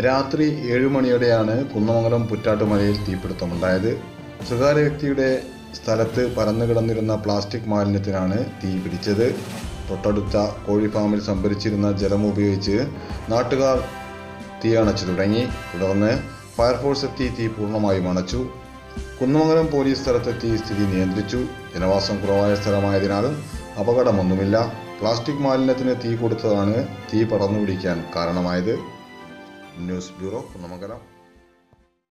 രാത്രി ഏഴ് മണിയോടെയാണ് കുന്നമംഗലം പുറ്റാട്ടുമലയിൽ തീപിടുത്തമുണ്ടായത് സ്വകാര്യ വ്യക്തിയുടെ സ്ഥലത്ത് പരന്നു കിടന്നിരുന്ന പ്ലാസ്റ്റിക് മാലിന്യത്തിനാണ് തീ പിടിച്ചത് തൊട്ടടുത്ത കോഴി ഫാമിൽ സംഭരിച്ചിരുന്ന ജലം ഉപയോഗിച്ച് നാട്ടുകാർ തീ അണച്ചു തുടങ്ങി തുടർന്ന് ഫയർഫോഴ്സ് എത്തി തീ പൂർണ്ണമായും അണച്ചു കുന്നമംഗലം പോലീസ് സ്ഥലത്തെത്തി സ്ഥിതി നിയന്ത്രിച്ചു ജനവാസം കുറവായ സ്ഥലമായതിനാൽ അപകടമൊന്നുമില്ല പ്ലാസ്റ്റിക് മാലിന്യത്തിന് തീ കൊടുത്തതാണ് തീ പടർന്നു പിടിക്കാൻ കാരണമായത് ന്യൂസ് ബ്യൂറോ കുന്നമംഗലം